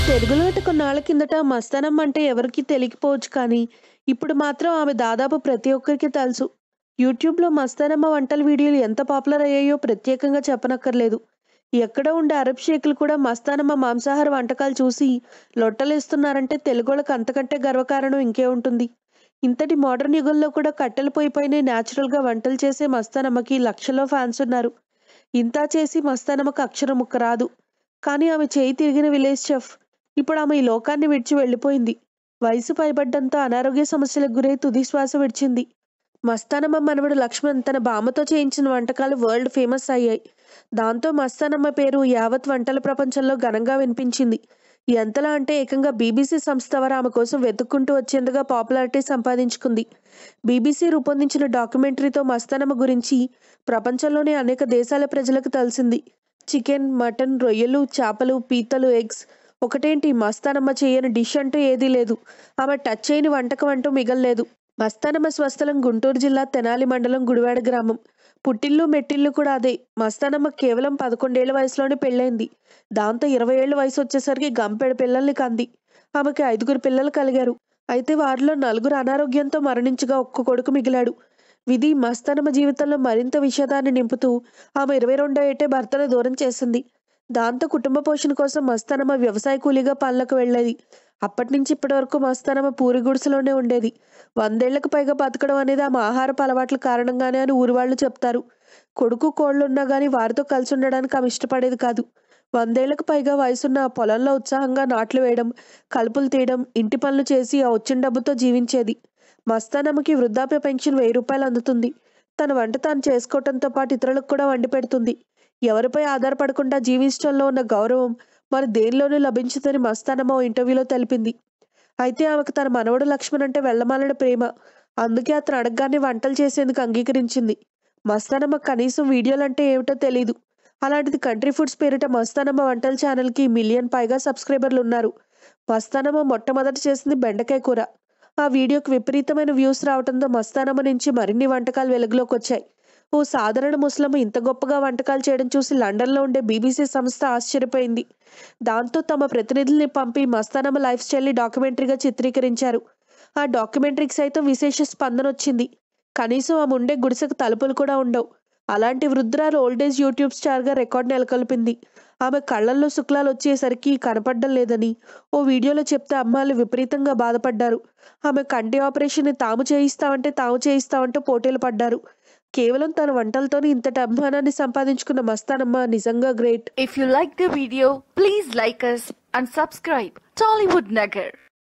తెలుగునాట కొన్నాళ్ల కిందట మస్తానమ్మ అంటే ఎవరికీ తెలియకపోవచ్చు కానీ ఇప్పుడు మాత్రం ఆమె దాదాపు ప్రతి ఒక్కరికి తెలుసు యూట్యూబ్లో మస్తానమ్మ వంటల వీడియోలు ఎంత పాపులర్ అయ్యాయో ప్రత్యేకంగా చెప్పనక్కర్లేదు ఎక్కడ ఉండే అరబ్ షేకులు కూడా మస్తానమ్మ మాంసాహార వంటకాలు చూసి లొట్టలేస్తున్నారంటే తెలుగోళ్ళకి అంతకంటే గర్వకారణం ఇంకే ఉంటుంది ఇంతటి మోడర్న్ యుగంలో కూడా కట్టెల పొయ్యి పైనే న్యాచురల్గా వంటలు చేసే మస్తానమ్మకి లక్షల్లో ఫ్యాన్స్ ఉన్నారు ఇంతా చేసి మస్తానమ్మకు అక్షరం ముక్క రాదు కానీ ఆమె చేయి తిరిగిన విలేజ్ చెఫ్ ఇప్పుడు ఆమె ఈ లోకాన్ని విడిచి వెళ్ళిపోయింది వయసు పైబడ్డంతో అనారోగ్య సమస్యలకు గురై తుది శ్వాస విడిచింది మస్తానమ్మ మనవడు లక్ష్మణ్ తన బామ్మతో చేయించిన వంటకాలు వరల్డ్ ఫేమస్ అయ్యాయి దాంతో మస్తానమ్మ పేరు యావత్ వంటల ప్రపంచంలో ఘనంగా వినిపించింది ఎంతలా అంటే ఏకంగా బీబీసీ సంస్థ వారు ఆమె కోసం వెతుక్కుంటూ వచ్చేందుగా పాపులారిటీ సంపాదించుకుంది బీబీసీ రూపొందించిన డాక్యుమెంటరీతో మస్తానమ్మ గురించి ప్రపంచంలోని అనేక దేశాల ప్రజలకు తెలిసింది చికెన్ మటన్ రొయ్యలు చేపలు పీతలు ఎగ్స్ ఒకటేంటి మస్తానమ్మ చేయని డిష్ అంటూ ఏదీ లేదు ఆమె టచ్ చేయని వంటకం అంటూ మిగల్లేదు మస్తానమ్మ స్వస్థలం గుంటూరు జిల్లా తెనాలి మండలం గుడివాడ గ్రామం పుట్టిల్లు మెట్టిల్లు కూడా అదే మస్తానమ్మ కేవలం పదకొండేళ్ల వయసులోనే పెళ్ళైంది దాంతో ఇరవై ఏళ్ల వయసు వచ్చేసరికి గంపెడు పిల్లల్ని కంది ఆమెకి ఐదుగురు పిల్లలు కలిగారు అయితే వారిలో నలుగురు అనారోగ్యంతో మరణించగా ఒక్క కొడుకు మిగిలాడు విధి మస్తానమ్మ జీవితంలో మరింత విషాదాన్ని నింపుతూ ఆమె ఇరవై రెండో ఏటే భర్తను దూరం చేసింది దాంతో కుటుంబ పోషణ కోసం మస్తానమ్మ వ్యవసాయ కూలీగా పనులకు వెళ్ళేది అప్పటి నుంచి ఇప్పటి వరకు మస్తానమ్మ పూరి గుడిసెలోనే ఉండేది వందేళ్లకు పైగా బతకడం అనేది ఆమె ఆహారపు అలవాట్ల కారణంగానే అని ఊరి వాళ్ళు చెప్తారు కొడుకు కోళ్ళు ఉన్నా కానీ వారితో కలిసి ఉండడానికి ఆమె ఇష్టపడేది కాదు వందేళ్లకు పైగా వయసున్న ఆ పొలంలో ఉత్సాహంగా నాట్లు వేయడం కలుపులు తీయడం ఇంటి పనులు చేసి ఆ వచ్చిన డబ్బుతో జీవించేది మస్తానమ్మకి వృద్ధాప్య పెన్షన్ వెయ్యి రూపాయలు అందుతుంది తన వంట తాను చేసుకోవటంతో పాటు ఇతరులకు కూడా వండి పెడుతుంది ఎవరిపై ఆధారపడకుండా జీవించడంలో ఉన్న గౌరవం మరి దేనిలోనూ లభించదని మస్తానమ్మ ఓ ఇంటర్వ్యూలో తెలిపింది అయితే ఆమెకు తన మనవడు లక్ష్మణ్ అంటే వెళ్ళమాలని ప్రేమ అందుకే అతను అడగగానే వంటలు చేసేందుకు అంగీకరించింది మస్తానమ్మ కనీసం వీడియోలంటే ఏమిటో తెలీదు అలాంటిది కంట్రీ ఫుడ్స్ పేరిట మస్తానమ్మ వంటల ఛానల్కి మిలియన్ పైగా సబ్స్క్రైబర్లు ఉన్నారు మస్తానమ్మ మొట్టమొదట చేసింది బెండకాయ కూర ఆ వీడియోకి విపరీతమైన వ్యూస్ రావడంతో మస్తానమ్మ నుంచి మరిన్ని వంటకాలు వెలుగులోకి వచ్చాయి ఓ సాధారణ ముస్లమ్మ ఇంత గొప్పగా వంటకాలు చేయడం చూసి లండన్లో ఉండే బీబీసీ సంస్థ ఆశ్చర్యపోయింది దాంతో తమ ప్రతినిధుల్ని పంపి మస్తానమ్మ లైఫ్ స్టైల్ని డాక్యుమెంటరీగా చిత్రీకరించారు ఆ డాక్యుమెంటరీకి సైతం విశేష స్పందన వచ్చింది కనీసం ఆమె ఉండే గుడిసెకు తలుపులు కూడా ఉండవు అలాంటి వృద్ధురాలు ఓల్డేజ్ యూట్యూబ్ స్టార్గా రికార్డ్ నెలకొల్పింది ఆమె కళ్ళల్లో శుక్లాలు వచ్చేసరికి కనపడడం లేదని ఓ వీడియోలో చెప్తే అమ్మాయిలు విపరీతంగా బాధపడ్డారు ఆమె కంటి ఆపరేషన్ని తాము చేయిస్తామంటే తాము చేయిస్తామంటూ పోటీలు పడ్డారు కేవలం తన వంటలతోనే ఇంతటి అభిమానాన్ని సంపాదించుకున్న మస్తానమ్మ నిజంగా great If you like the video, please like us and subscribe. Tollywood Nagar.